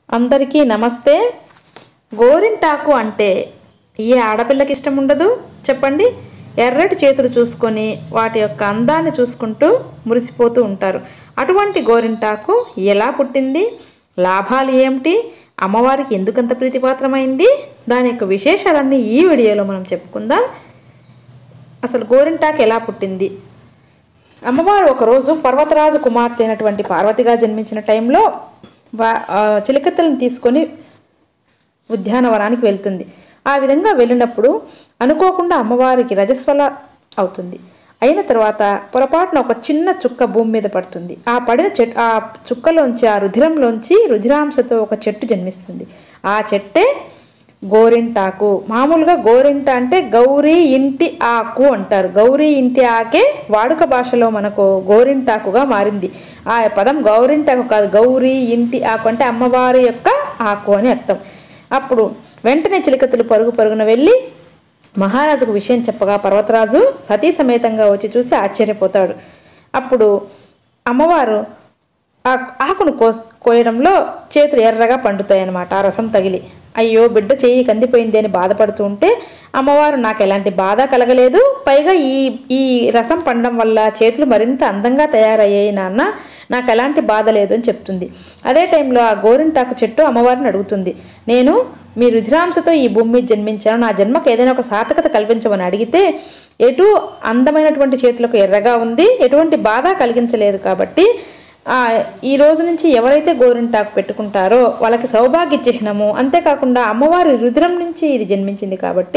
అందరికీ నమస్తే గోరింటాకు అంటే ఏ ఆడపిల్లకి ఇష్టం ఉండదు చెప్పండి ఎర్రటి చేతులు చూసుకొని వాటి యొక్క అందాన్ని చూసుకుంటూ మురిసిపోతూ ఉంటారు అటువంటి గోరింటాకు ఎలా పుట్టింది లాభాలు ఏమిటి అమ్మవారికి ఎందుకంత ప్రీతిపాత్రమైంది దాని యొక్క విశేషాలన్నీ ఈ వీడియోలో మనం చెప్పుకుందాం అసలు గోరింటాకు ఎలా పుట్టింది అమ్మవారు ఒకరోజు పర్వతరాజు కుమార్తె అయినటువంటి పార్వతిగా జన్మించిన టైంలో వా- ఆ చిలికత్తలను తీసుకొని ఉద్యానవనానికి వెళ్తుంది ఆ విధంగా వెళ్ళినప్పుడు అనుకోకుండా అమ్మవారికి రజస్వల అవుతుంది అయిన తర్వాత పొరపాటున ఒక చిన్న చుక్క భూమి మీద పడుతుంది ఆ పడిన చెట్టు ఆ చుక్కలోంచి ఆ రుధిరంలోంచి రుధిరాంశతో ఒక చెట్టు జన్మిస్తుంది ఆ చెట్టే గోరింటాకు మామూలుగా గోరింట అంటే గౌరీ ఇంటి ఆకు అంటారు గౌరీ ఇంటి ఆకే వాడుక భాషలో మనకు గోరింటాకుగా మారింది ఆ పదం గౌరింటాకు కాదు గౌరీ ఇంటి ఆకు అంటే అమ్మవారి యొక్క ఆకు అని అర్థం అప్పుడు వెంటనే చిలికతులు పరుగు పరుగున వెళ్ళి మహారాజుకు విషయం చెప్పగా పర్వతరాజు సతీ సమేతంగా వచ్చి చూసి ఆశ్చర్యపోతాడు అప్పుడు అమ్మవారు ఆ ఆకును కో కోయడంలో చేతులు ఎర్రగా పండుతాయి అన్నమాట ఆ రసం తగిలి అయ్యో బిడ్డ చెయ్యి కందిపోయింది అని బాధపడుతూ ఉంటే అమ్మవారు నాకు ఎలాంటి బాధ కలగలేదు పైగా ఈ ఈ రసం పండడం వల్ల చేతులు మరింత అందంగా తయారయ్యాయి నాన్న నాకు ఎలాంటి బాధ లేదు అని చెప్తుంది అదే టైంలో ఆ గోరింటాకు చెట్టు అమ్మవారిని అడుగుతుంది నేను మీ రుధిరాంశతో ఈ భూమి మీద జన్మించాను నా జన్మకు ఏదైనా ఒక సార్థకత కల్పించమని అడిగితే ఎటు అందమైనటువంటి చేతులకు ఎర్రగా ఉంది ఎటువంటి బాధ కలిగించలేదు కాబట్టి ఆ, ఈ రోజు నుంచి ఎవరైతే గోరింటాకు పెట్టుకుంటారో వాళ్ళకి సౌభాగ్య చిహ్నము అంతేకాకుండా అమ్మవారి రుద్రం నుంచి ఇది జన్మించింది కాబట్టి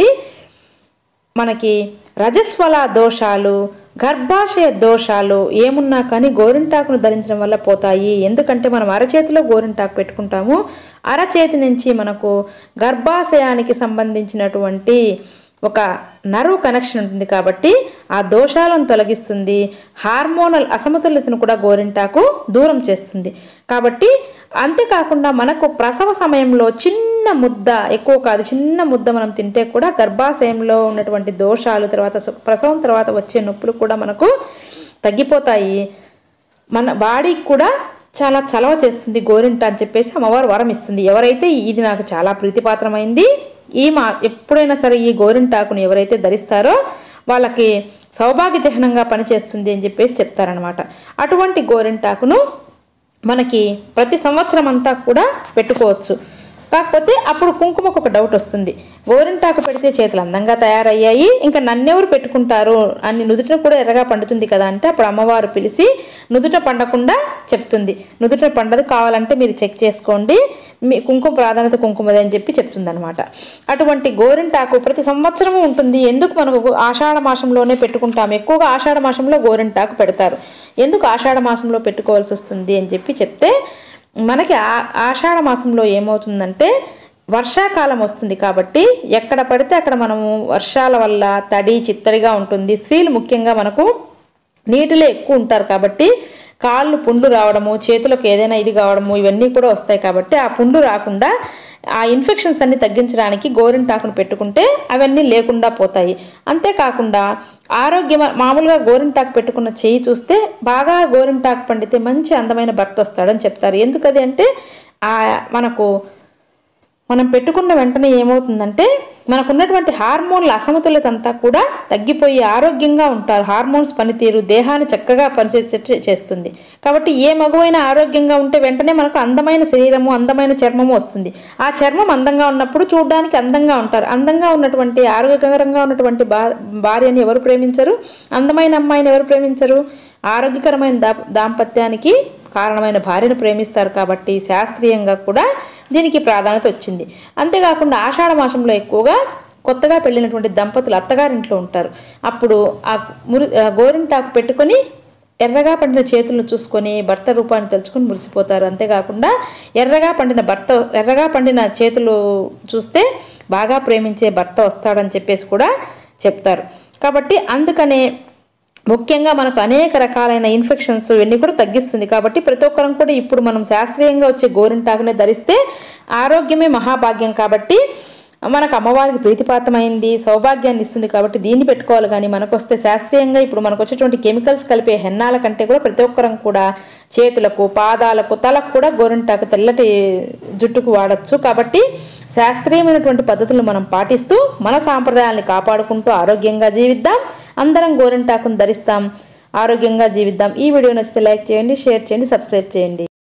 మనకి రజస్వల దోషాలు గర్భాశయ దోషాలు ఏమున్నా కానీ గోరింటాకును ధరించడం వల్ల పోతాయి ఎందుకంటే మనం అరచేతిలో గోరింటాకు పెట్టుకుంటాము అరచేతి నుంచి మనకు గర్భాశయానికి సంబంధించినటువంటి ఒక నర్వ్ కనెక్షన్ ఉంటుంది కాబట్టి ఆ దోషాలను తొలగిస్తుంది హార్మోనల్ అసమతుల్యతను కూడా గోరింటాకు దూరం చేస్తుంది కాబట్టి అంతేకాకుండా మనకు ప్రసవ సమయంలో చిన్న ముద్ద ఎక్కువ కాదు చిన్న ముద్ద మనం తింటే కూడా గర్భాశయంలో ఉన్నటువంటి దోషాలు తర్వాత సు- ప్రసవం తర్వాత వచ్చే నొప్పులు కూడా మనకు తగ్గిపోతాయి మన బాడీకి కూడా చాలా చలవ చేస్తుంది గోరింట అని చెప్పేసి అమ్మవారు వరం ఇస్తుంది ఎవరైతే ఇది నాకు చాలా ప్రీతిపాత్రమైంది ఈ మా ఎప్పుడైనా సరే ఈ గోరింటాకును ఎవరైతే ధరిస్తారో వాళ్ళకి సౌభాగ్య చిహ్నంగా పనిచేస్తుంది అని చెప్పేసి చెప్తారనమాట అటువంటి గోరింటాకును మనకి ప్రతి సంవత్సరం అంతా కూడా పెట్టుకోవచ్చు కాకపోతే అప్పుడు కుంకుమకు ఒక డౌట్ వస్తుంది గోరింటాకు పెడితే చేతులు అందంగా తయారయ్యాయి ఇంకా నన్నెవరు పెట్టుకుంటారు అని నుదుట కూడా ఎర్రగా పండుతుంది కదా అంటే అప్పుడు అమ్మవారు పిలిచి నుదుట పండకుండా చెప్తుంది నుదుట పండదు కావాలంటే మీరు చెక్ చేసుకోండి మీ కుంకుమ ప్రాధాన్యత కుంకుమదే అని చెప్పి చెప్తుంది అనమాట అటువంటి గోరింటాకు ప్రతి సంవత్సరము ఉంటుంది ఎందుకు మనకు ఆషాఢ మాసంలోనే పెట్టుకుంటాం ఎక్కువగా ఆషాఢ మాసంలో గోరింటాకు పెడతారు ఎందుకు ఆషాఢ మాసంలో పెట్టుకోవాల్సి వస్తుంది అని చెప్పి చెప్తే మనకి ఆ ఆషాఢ మాసంలో ఏమవుతుందంటే వర్షాకాలం వస్తుంది కాబట్టి ఎక్కడ పడితే అక్కడ మనము వర్షాల వల్ల తడి చిత్తడిగా ఉంటుంది స్త్రీలు ముఖ్యంగా మనకు నీటిలో ఎక్కువ ఉంటారు కాబట్టి కాళ్ళు పుండ్లు రావడము చేతులకు ఏదైనా ఇది కావడము ఇవన్నీ కూడా వస్తాయి కాబట్టి ఆ పుండు రాకుండా ఆ ఇన్ఫెక్షన్స్ అన్ని తగ్గించడానికి గోరింటాకును పెట్టుకుంటే అవన్నీ లేకుండా పోతాయి అంతేకాకుండా ఆరోగ్యం మామూలుగా గోరింటాకు పెట్టుకున్న చెయ్యి చూస్తే బాగా గోరింటాకు పండితే మంచి అందమైన భర్త వస్తాడని చెప్తారు ఎందుకది అంటే ఆ మనకు మనం పెట్టుకున్న వెంటనే ఏమవుతుందంటే మనకున్నటువంటి హార్మోన్ల అసమతుల్యత అంతా కూడా తగ్గిపోయి ఆరోగ్యంగా ఉంటారు హార్మోన్స్ పనితీరు దేహాన్ని చక్కగా పరిశీలించ చేస్తుంది కాబట్టి ఏ మగువైనా ఆరోగ్యంగా ఉంటే వెంటనే మనకు అందమైన శరీరము అందమైన చర్మము వస్తుంది ఆ చర్మం అందంగా ఉన్నప్పుడు చూడడానికి అందంగా ఉంటారు అందంగా ఉన్నటువంటి ఆరోగ్యకరంగా ఉన్నటువంటి బా భార్యని ఎవరు ప్రేమించరు అందమైన అమ్మాయిని ఎవరు ప్రేమించరు ఆరోగ్యకరమైన దా దాంపత్యానికి కారణమైన భార్యను ప్రేమిస్తారు కాబట్టి శాస్త్రీయంగా కూడా దీనికి ప్రాధాన్యత వచ్చింది అంతేకాకుండా ఆషాఢ మాసంలో ఎక్కువగా కొత్తగా పెళ్ళినటువంటి దంపతులు అత్తగారింట్లో ఉంటారు అప్పుడు ఆ మురి ఆ గోరింటాకు పెట్టుకొని ఎర్రగా పండిన చేతులను చూసుకొని భర్త రూపాన్ని తలుచుకొని మురిసిపోతారు అంతేకాకుండా ఎర్రగా పండిన భర్త ఎర్రగా పండిన చేతులు చూస్తే బాగా ప్రేమించే భర్త వస్తాడని చెప్పేసి కూడా చెప్తారు కాబట్టి అందుకనే ముఖ్యంగా మనకు అనేక రకాలైన ఇన్ఫెక్షన్స్ ఇవన్నీ కూడా తగ్గిస్తుంది కాబట్టి ప్రతి ఒక్కరం కూడా ఇప్పుడు మనం శాస్త్రీయంగా వచ్చే గోరింటాకునే ధరిస్తే ఆరోగ్యమే మహాభాగ్యం కాబట్టి మనకు అమ్మవారికి ప్రీతిపాత్రమైంది సౌభాగ్యాన్ని ఇస్తుంది కాబట్టి దీన్ని పెట్టుకోవాలి కానీ మనకు వస్తే శాస్త్రీయంగా ఇప్పుడు మనకు వచ్చేటువంటి కెమికల్స్ కలిపే హెన్నాల కంటే కూడా ప్రతి ఒక్కరం కూడా చేతులకు పాదాలకు తలకు కూడా గోరింటాకు తెల్లటి జుట్టుకు వాడచ్చు కాబట్టి శాస్త్రీయమైనటువంటి పద్ధతులను మనం పాటిస్తూ మన సాంప్రదాయాల్ని కాపాడుకుంటూ ఆరోగ్యంగా జీవిద్దాం అందరం గోరింటాకును ధరిస్తాం ఆరోగ్యంగా జీవిద్దాం ఈ వీడియో నచ్చితే లైక్ చేయండి షేర్ చేయండి సబ్స్క్రైబ్ చేయండి